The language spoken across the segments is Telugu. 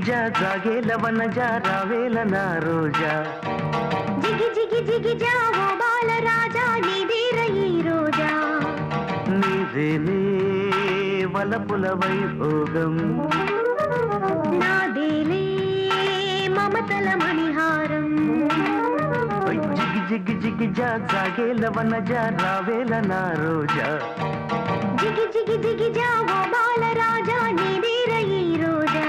జా జాగేల వనజ రావేల నా రోజా జిగి జిగి జిగి జావో బాల రాజా నీదీర ఈ రోజా నీదేనే వలపుల వైభోగం నాదేలే మమతల మణిహారం ఓయ్ జిగి జిగి జిగి జా జాగేల వనజ రావేల నా రోజా జిగి జిగి జిగి జావో బాల రాజా నీదీర ఈ రోజా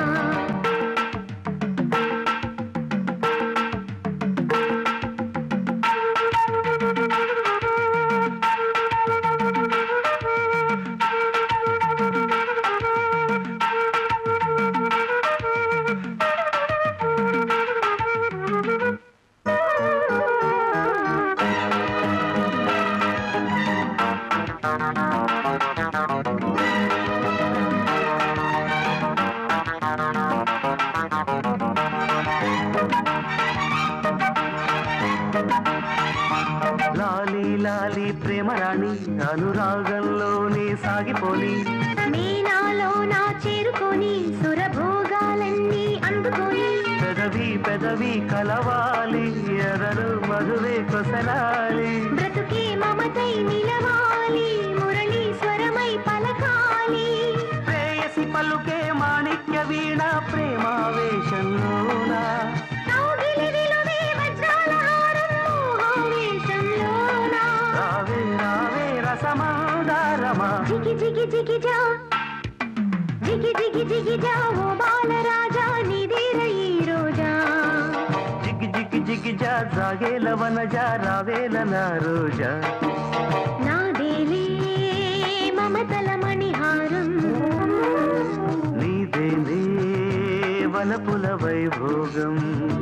లాలి లాలి ప్రేమరాణి అనురాగంలోనే సాగిపోని మీనాలో నా చేరుకొని సురభోగాలన్నీ అందుకొని పెదవి పెదవి కలవాలి ఎదరు మధువే కొసలాలి బ్రతుకే మమతై నిలవాలి మురళీ స్వరమై పలకాలి ప్రేయసి పలుకే మాణిక్య వీణ ప్రేమావేశంలోనా కౌగిలి విలువే వజ్రాల హారం మోహావేశంలోన. రావే రావే రసమాదారమా జిగి జిగి జిగి జా జిగి జిగి జిగి జా ఓ బాలరాజా నీదేర ఈ రోజా జిగ్గి జిగ్గి జిగ్గి జా జాగేల వనజ రావేల నా రోజా నాదేలే మమతల మణిహారం నీదేనే వలపుల వైభోగం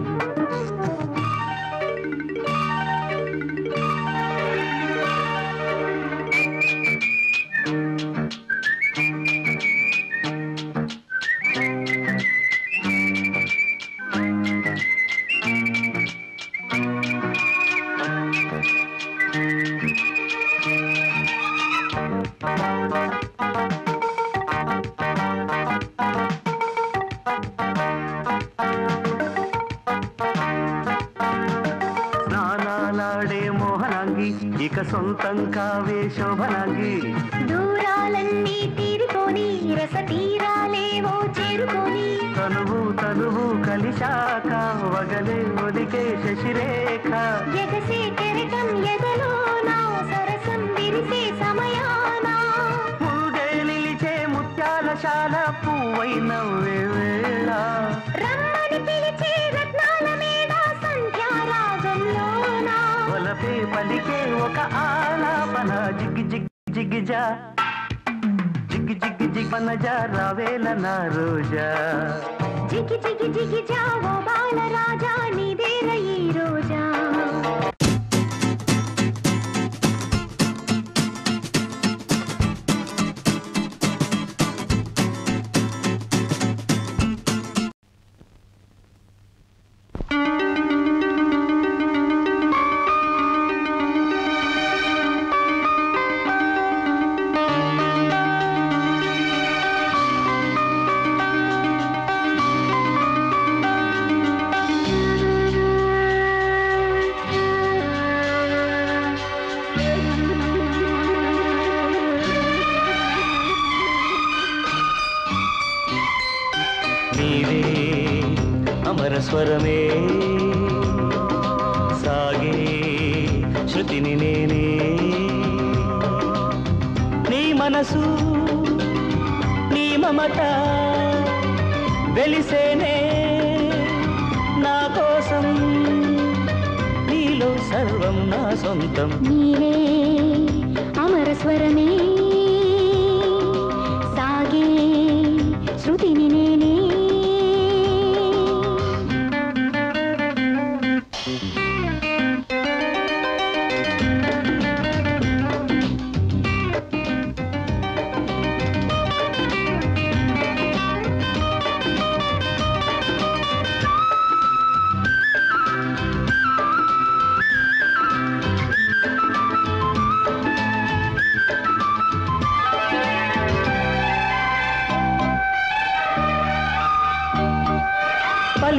స్నానాలాడే మోహనాంగి ఇక సొంతం కావే శోభనాంగి దూరాలన్నీ తీరిపోని రస తీరాలేవో చేరుకొని తనువు తనువు కలిశాక వగలే ఒలికే శశిరేఖ ఎగసే కెరటం ఎదలోనా సరసం విరిసే సమయాన మూగే నిలిచే ముత్యాల శాల పువ్వై నవ్వే వేళ రమ్మని పిలిచే రత్నాల మీద సంధ్యారాగంలోన వలపే పలికే ఒక ఆలాపన జిగ్గి జిగ్గి జిగ్గి జా జిగ్గి జిగ్గి జిగ్గి జా రావేల నా రోజా జిగి జిగి జిగి జావో బాల రాజా నీదేర ఈ రోజా నీవే అమర స్వరమే సాగే శృతిని నేనే నీ మనసు నీ మమత వెలిసేనే నా కోసం నీలో సర్వం నా సొంతం నీవే అమర స్వరమే సాగే శృతిని నేనే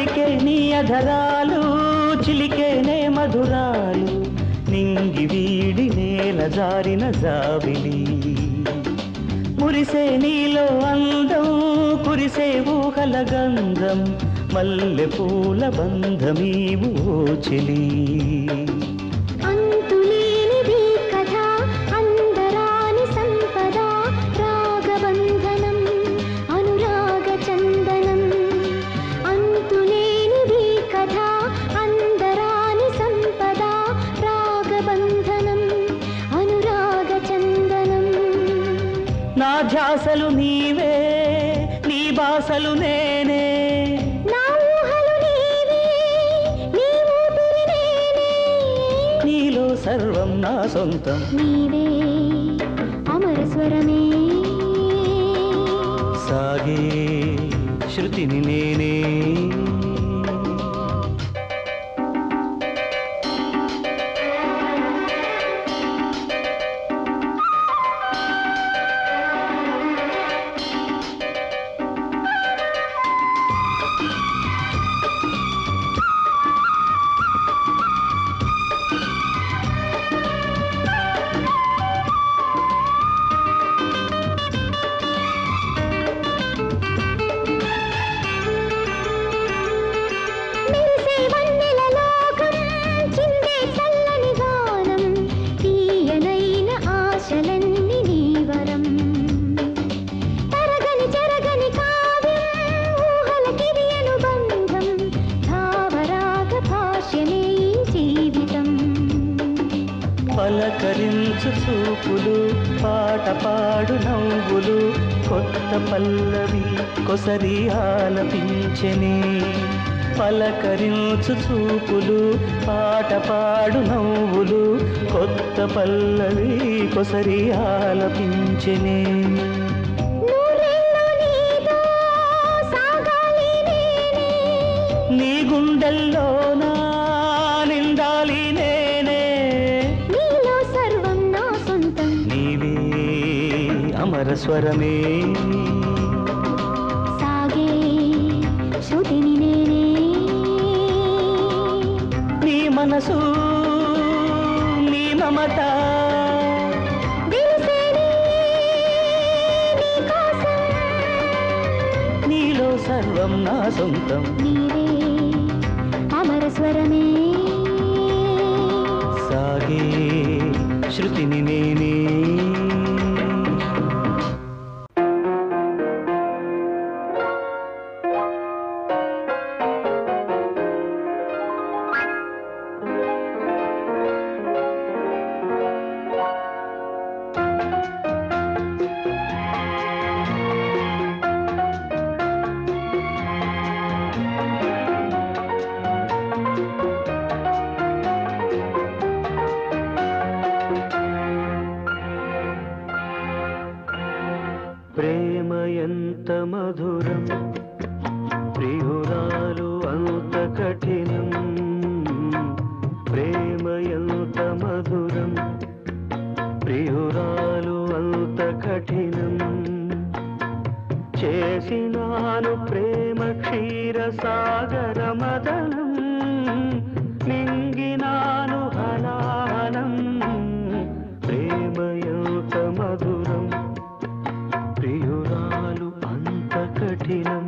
పలికే నీ అధరాలు చిలికేనే మధురాలు నింగి వీడి నేల జారిన జాబిలి మురిసే నీలో అందం కురిసే ఊహల గంధం మల్లె పూల బంధమీవు ఓ చెలి అంతులేనిది కథ అందరాని సంపద రాగబంధనం అనురాగ చందనం అంతులేనిది కథ అందరాని సంపద రాగబంధనం అనురాగ చందనం నా ధ్యాసలు నీవే నీ బాసలు నేనే నా ఊహలు నీవే నీ ఊపిరి నేనే నీలో సర్వం నా సొంతం నీవే అమర స్వరమే సాగే శృతిని నేనే మెరిసే వన్నెల లోకం చిందే చల్లని గానం తీయనైన ఆశలన్నీ నీ వరం తరగని చెరగని కావ్యం ఊహల కిరియను బంధం భావరాగ భాష్యమే ఈ జీవితం పలకరించు చూపులు పాట పాడు నవ్వులు కొత్త పల్లవి కొసరి ఆలపించెనే పలకరించు చూపులు పాట పాడు నవ్వులు కొత్త పల్లవి కొసరి ఆలపించెనే నూరేళ్ళు నీతో సాగాలి నేనే నీ గుండెల్లోనా నిండాలి నేనే నీలో సర్వం నా సొంతం నీవే అమర స్వరమే సాగే శృతిని నేనే నీ మనసు నీ మమత తెలిసేనే నీకోసం నీలో సర్వం నా సొంతం నీవే అమర స్వరమే సాగే శృతిని నేనే ప్రేమ ఎంత మధురం ప్రియురాలు అంత కఠినం ప్రేమ ఎంత మధురం ప్రియురాలు అంత కఠినం చేసినాను ప్రేమ క్షీర సాగర మదనం నింగినాను హలాహలం ప్రేమ ఎంత మధురం ప్రియురాలు అంత కఠినం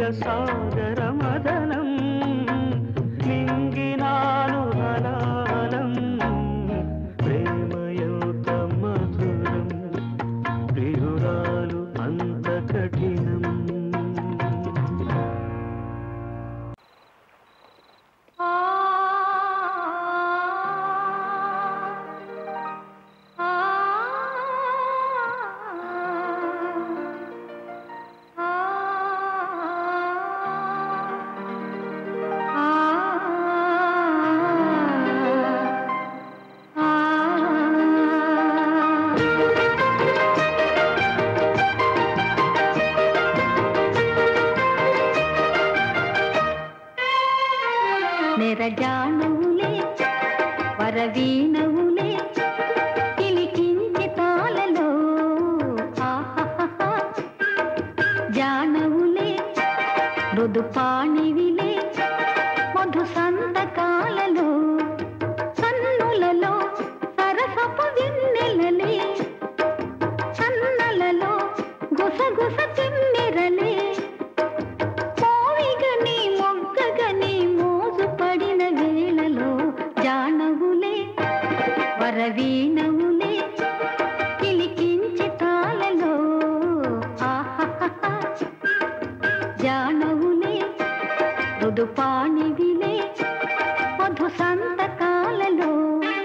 క్షీరసాగర మదనం మింగినాను హలాలం ప్రేమయంత మధురం ప్రియురాలు అంత కఠినం నెరజానవులే వరవీణవులే కిలికించి తాళలో ఆహాహా. జానవులే మృదుపాణివిలే మధు సంతకాలలో సన్నులలో సరసపు వెన్నెలలే సన్నలలో గుసగుస తిమ్మెరలే మోవిగని మొగ్గగని మోజు పడిన వేళలో జానవులే వరవీణవులే కిలికించి తాళలో ఆహాహా జానవులే మృదుపాణివిలే మధు సంతకాలలో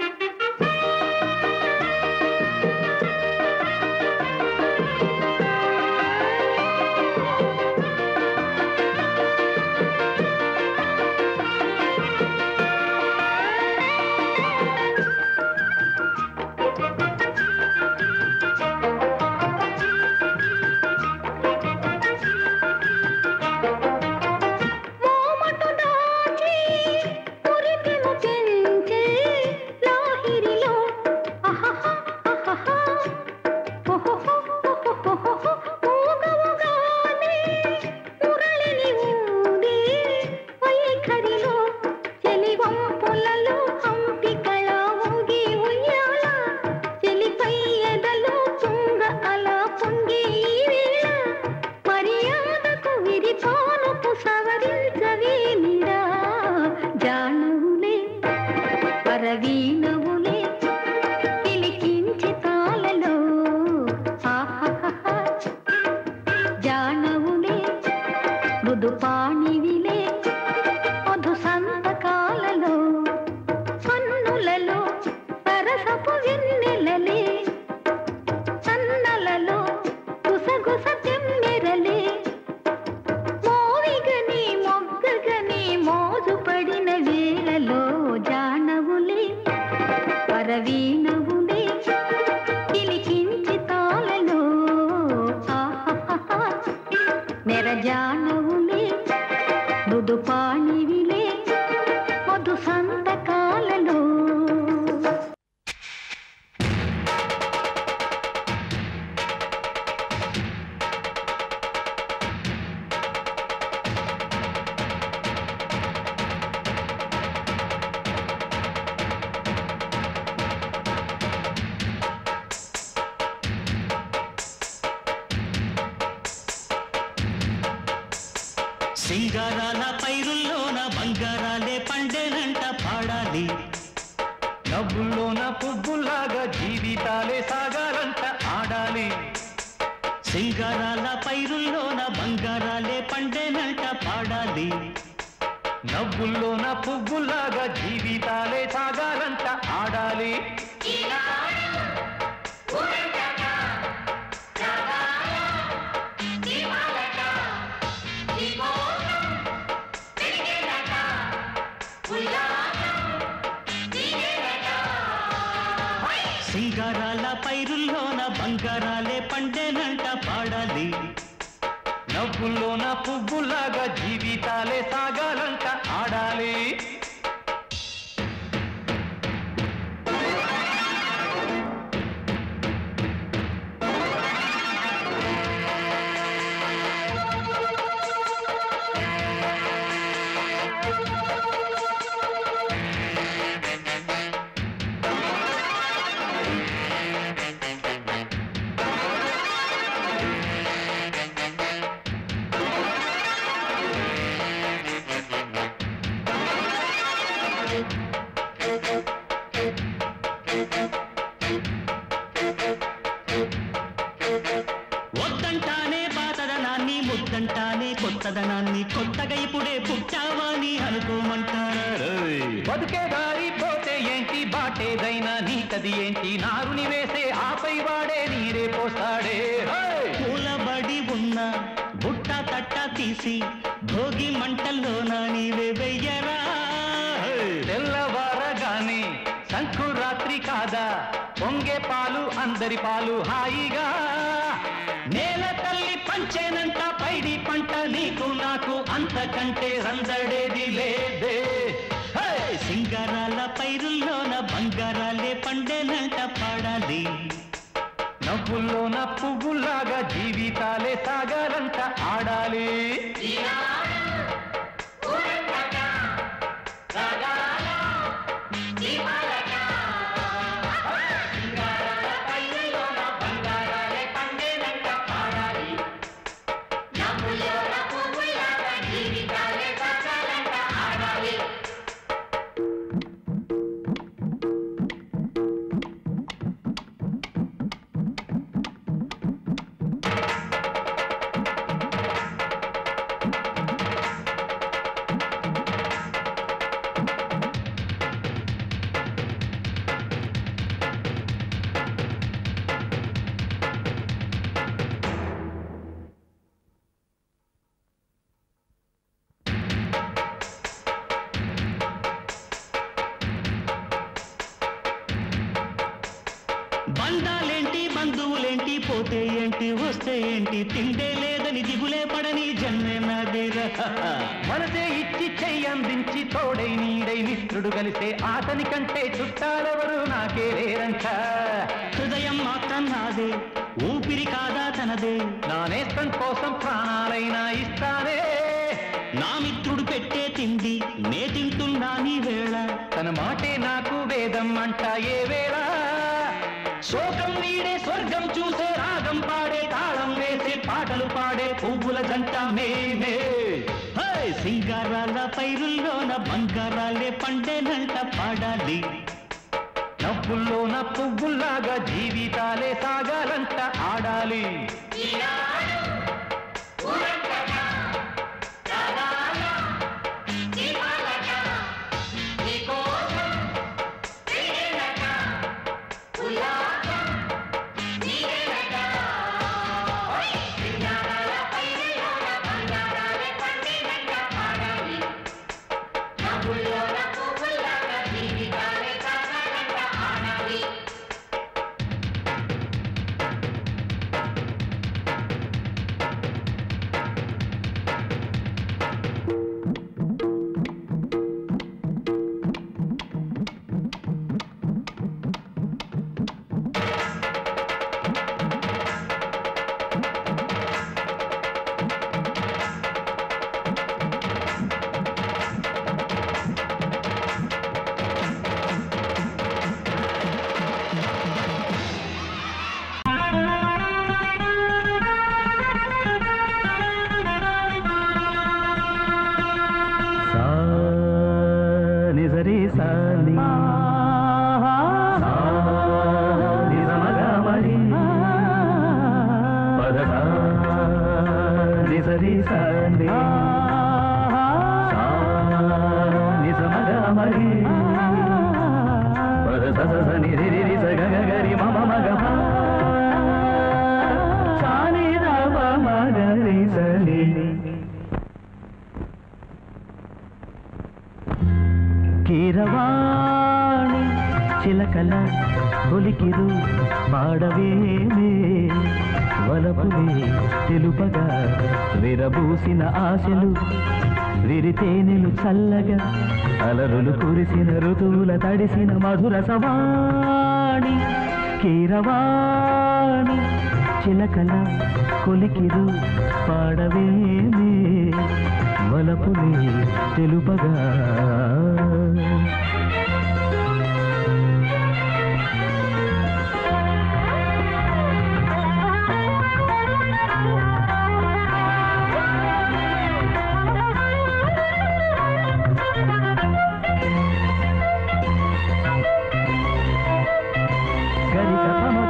మోమటు దాచి మురిపెము పెంచే లాహిరిలో అహహ అహహ ఓహోహో ఓహోహో ఊగవుగానే మురళిని ఊదే వైఖరిలో చెలివంపులలో హంపికళ ఊగి ఉయ్యాల చెలిపై ఎదలో తుంగ అలా పొంగి ఈ వేళ మర్యాదకు విరిపానుపు సవరించవేమిరా జానవులే పరవీణవులే పిలికించి తాళలో ఆహాహా జానవులే మృదుపాణివిలే మధు సంతకాలలో కన్నులలో సరసపు వెన్నెలలే సన్నలలో గుసగుస తెమ్మెరలే మోవిగని మొగ్గగని మోజు పడిన వేళలో జానవులే పరవీణవులే కిలికించి తాళలో ఆహాహా నెరజానవులే మృదుపాణివిలే మధు సంతకాలలో సింగారాల పైరుల్లోన బంగారాలే పండేనంట పాడాలి నవ్వుల్లోన పువ్వులాగా జీవితాలే సాగాలంట ఆడాలి సింగారాల పైరుల్లోన బంగారాలే పండేనంట పాడాలి నవ్వుల్లోన పువ్వులాగా జీవితాలే సాగాలంట ఆడాలి సింగారాల పైరుల్లోన బంగారాలే పండేనంట పాడాలి నవ్వుల్లోన పువ్వులాగా జీవితాలే సాగాలంట ఆడాలి కొత్తగా ఇప్పుడే పుట్టావని అనుకోమంటారా బతుకే దారి పోతే ఏంటి బాటేదైనా నీకది ఏంటి నారుని వేసే ఆపై వాడే నీరే పోస్తాడే హోయ్! కూలబడి ఉన్న బుట్ట తట్ట తీసి భోగి మంటల్లోన నీవే వెయ్యరా తెల్లవారగానే సంకురాత్రి కాదా పొంగే పాలు అందరి పాలు హాయిగా నేల తల్లి పంచేనంట పైడి పంట నీకు నాకు అంతకంటే రందడేది లేదే హే! సింగారాల పైరుల్లోన బంగారాలే పండేనంట పాడాలి నవ్వుల్లోన పువ్వుల్లాగా జీవితాలే సాగాలంట ఆడాలి బంధాలేంటి బంధువులేంటి పోతే ఏంటి వస్తే ఏంటి తిండే లేదని దిగులే పడని జన్మే నాదేరా మనసే ఇచ్చి చెయ్యందించి తోడై నీడై మిత్రుడు కలిసే అతని కంటే చుట్టాలెవరు నాకే లేరంట హృదయం మాత్రం నాదే ఊపిరి కాదా తనదే నా నేస్తం కోసం ప్రాణాలైనా ఇస్తానే నా మిత్రుడు పెట్టే తిండి నే తింటున్నా నీ వేళ తన మాటే నాకు వేదం అంట ఏ వేళ శోకం నీడే స్వర్గం చూసే రాగం పాడే తాళం వేసే పాటలు పాడే పువ్వుల జంట మేమే హే! సింగారాల పైరుల్లోన బంగారాలే పండేనంట పాడాలి నవ్వుల్లోన పువ్వుల్లాగా జీవితాలే సాగాలంట ఆడాలి నిజరి సాలి నిజమగమరి పద నిజరి సాలి నిజమగమరి పద స స ని రి రి రి స గ గ గ రి మ మ మ గ ప సా ని ద ప మ గ రి స ని కీరవాణి చిలకల కొలికిరు పాడవేమే వలపులే తెలుపగా విరబూసిన ఆశలు విరితేనెలు చల్లగా అలరులు కురిసిన ఋతువుల తడిసిన మధుర సవాణి కీరవాణి చిలకల కొలికిరు పాడవేమే వలపులే తెలుపగా గరిక పమగ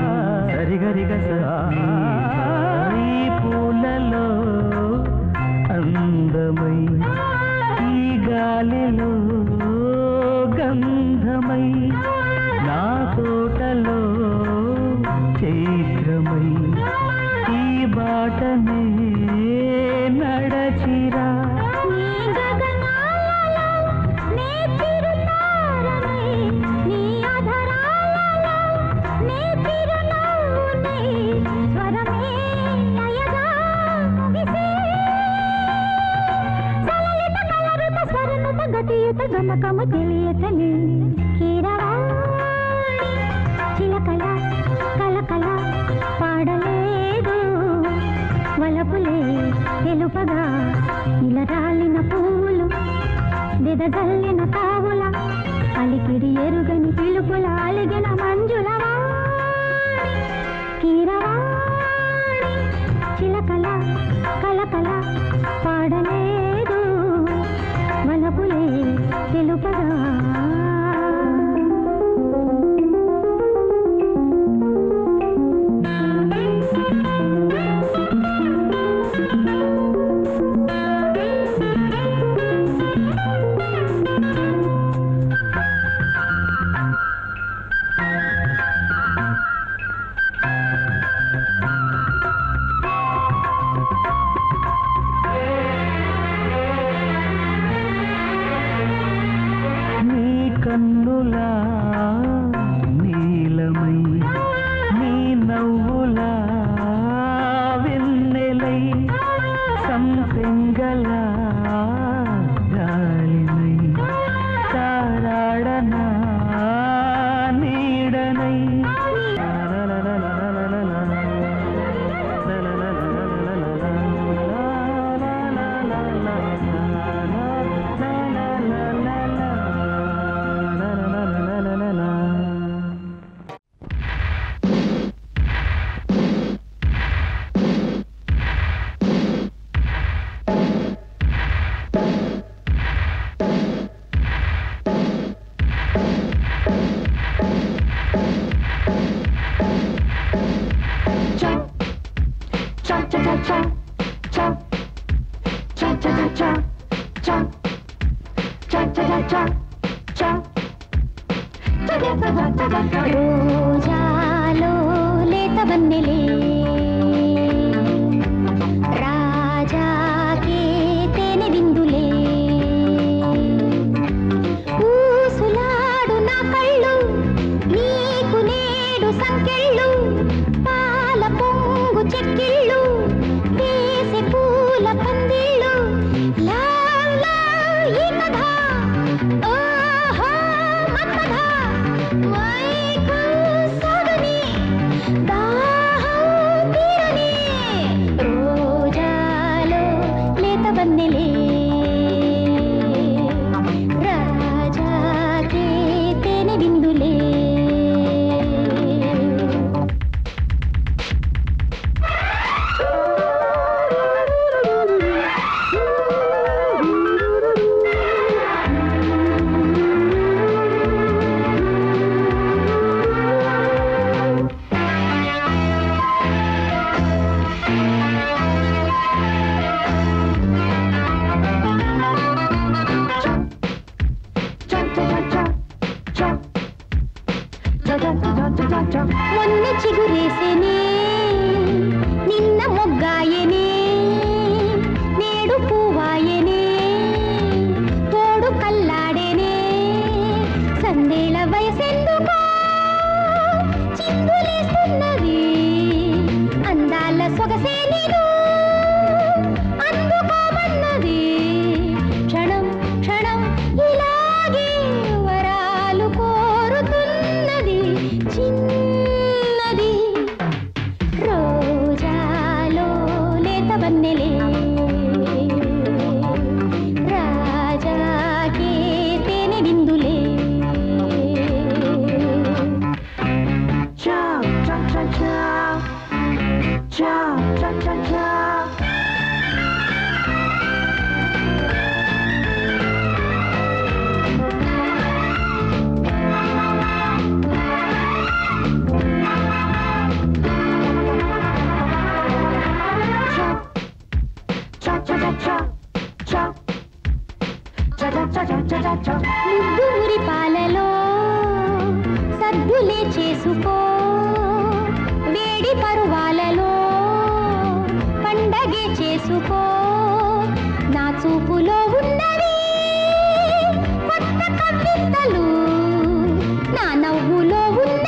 సరి గరిగ ఈ పూలలో అందమై ఈ గాలిలో గంధమై నా తోటలో చైత్రమై ఈ బాటనే నడచిరా నీ గగనాలలో నీ చిరుతారమే నీ అధరాలలో నీ చిరునవ్వునే స్వరమే అయగా ముగిసే సలలిత కలరుత స్వరనుత గతియుత గమకము తెలియతని కీరవాణి చిలకల కలకల పాడలేదు వలపులే తెలుపగా ఇలా రాలిన పువ్వులు దిదజల్లిన తావుల అలికిడి ఎరుగని పిలుపుల అలిగిన మంజుల వాణి, కీరవాణి చిలకల కలకల పాడలేదు వలపులే తెలుపగా నీ కన్నులా నీలమై నీ నవ్వులా వెన్నెలై సంపెంగలా గాలినై తారాడనా నీడనై రోజాలో లేత వన్నెలే రాజాకే తేనె విందులే ఊసులాడు నా కళ్ళు నీకు నేడు సంకెళ్ళు పాల పొంగు చెక్కిళ్ళు వేసే పూల పందిళ్ళు లవ్ లవ్ ఈ కథ ఓహో మన్మథ వైకు సాగని దాహం తీరని రోజాలో లేత వన్నెలే రాజాకే తేనె బిందులే ముద్దు మురి పాలలో సద్దులే చేసుకో వేడి పరువాలలో పండగే చేసుకో నా చూపులో ఉన్నవి కొత్త కవితలు నా నవ్వులో ఉన్న